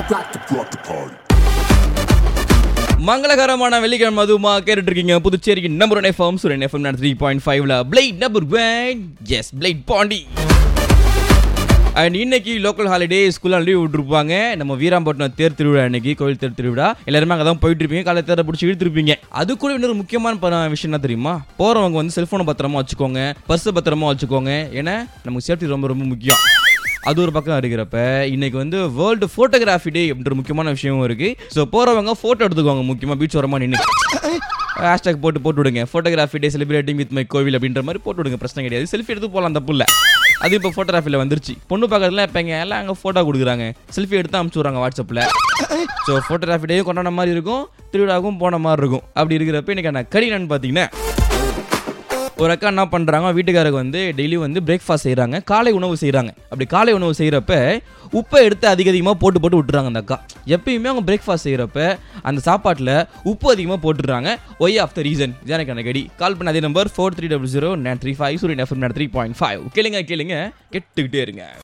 back to rock the party. மங்களகரமான வெள்ளிக்கிழமை அதுமா கேட்டுட்டு இருக்கீங்க புதுச்சேரிக்கு நம்பர் ஒன் எஃப்எம் சுரன் எஃப்எம் த்ரீ பாயிண்ட் ஃபைவ்ல flight number one S flight Pondy and இன்னைக்கு லோக்கல் ஹாலிடே ஸ்கூலில் லீவ் விட்டுருப்பாங்க நம்ம வீராம்பட்டினம் தேர் திருவிழா இன்னைக்கு கோயில் தேர் திருவிழா எல்லாருமே அங்கே தான் போயிட்டு இருப்பீங்க காலை தேரை பிடிச்சி இழுத்துருப்பீங்க அது கூட இன்னொரு முக்கியமான ப- விஷயம் என்ன தெரியுமா போகிறவங்க வந்து செல்ஃபோனை பத்திரமா வச்சுக்கோங்க பர்ஸை பத்திரமா வச்சுக்கோங்க ஏன்னா நமக்கு சேஃப்டி ரொம்ப ரொம்ப முக்கியம் அது ஒரு பக்கம் இருக்கிறப்ப இன்னைக்கு வந்து வேர்ல்டு ஃபோட்டோகிராஃபி டே அப்படின்ற முக்கியமான விஷயமும் இருக்கு ஸோ போறவங்க ஃபோட்டோ எடுத்துக்கோங்க முக்கியமா பீச் ஓரமா நின்று ஹேஷ்டாக் போட்டு போட்டு விடுங்க photography day celebrating with my கோவில் அப்படின்ற மாதிரி போட்டு விடுங்க பிரச்சனை கிடையாது செல்ஃபி எடுத்து போகலாம் தப்பு இல்லை அது இப்போ ஃபோட்டோகிராஃபியில் வந்துருச்சு பொண்ணு பார்க்கறதுலாம் இப்போ எங்க எல்லாம் அங்கே ஃபோட்டோ கொடுக்குறாங்க செல்ஃபி எடுத்து அனுப்பிச்சு விட்றாங்க வாட்ஸ்அப்பில் ஸோ ஃபோட்டோகிராஃபி டேயும் கொண்டாட மாதிரி இருக்கும் திருவிழாவுக்கும் போன மாதிரி இருக்கும் அப்படி இருக்கிறப்ப இன்னைக்கு நான் கடி என்னன்னு பார்த்தீங்கன்னா ஒரு அக்கா என்ன பண்ணுறாங்க வீட்டுக்காரருக்கு வந்து டெய்லி வந்து பிரேக்ஃபாஸ்ட் செய்கிறாங்க காலை உணவு செய்கிறாங்க அப்படி காலை உணவு செய்கிறப்ப உப்பை எடுத்து அதிக அதிகமாக போட்டு போட்டு விட்டுறாங்க அந்த அக்கா எப்பயுமே அவங்க பிரேக்ஃபாஸ்ட் செய்கிறப்ப அந்த சாப்பாட்டில் உப்பு அதிகமாக போட்டுடுறாங்க ஒய் ஆஃப் த ரீசன் இதான் எனக்கு அந்த கடி கால் பண்ண அதே number four three double zero nine three five Suryan FM three point five கேளுங்க கேளுங்க கெட்டுக்கிட்டே இருங்க